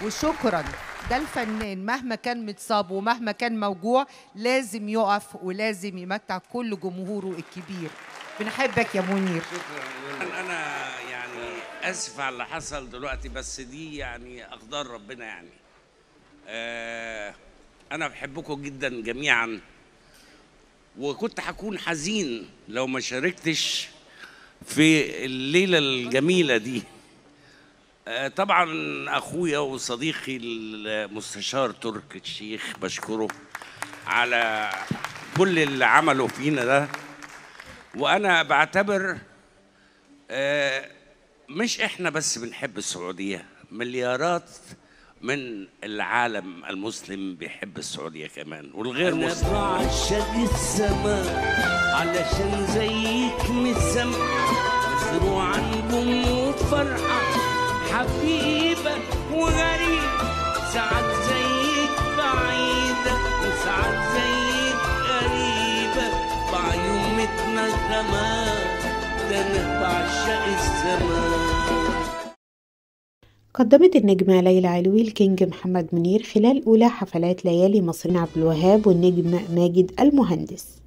وشكرا ده الفنان مهما كان متصاب ومهما كان موجوع لازم يقف ولازم يمتع كل جمهوره الكبير بنحبك يا منير شكرا انا يعني اسف على اللي حصل دلوقتي بس دي يعني اقدار ربنا يعني آه انا بحبكم جدا جميعا وكنت هكون حزين لو ما شاركتش في الليله الجميله دي آه طبعا اخويا وصديقي المستشار ترك الشيخ بشكره على كل اللي عمله فينا ده وانا بعتبر آه، مش احنا بس بنحب السعوديه مليارات من العالم المسلم بيحب السعوديه كمان والغير أنا مسلم بعشق السماء علشان زيك مسمع مزروع نجوم وفرحة حبيبة وغريب ساعات زيك بعيدة وساعات زيك قريبة بعيون متنغمات ده أنا بعشق السماء قدمت النجمة ليلى علوي الكينج محمد منير خلال أولى حفلات ليالي مصرين عبد الوهاب والنجم ماجد المهندس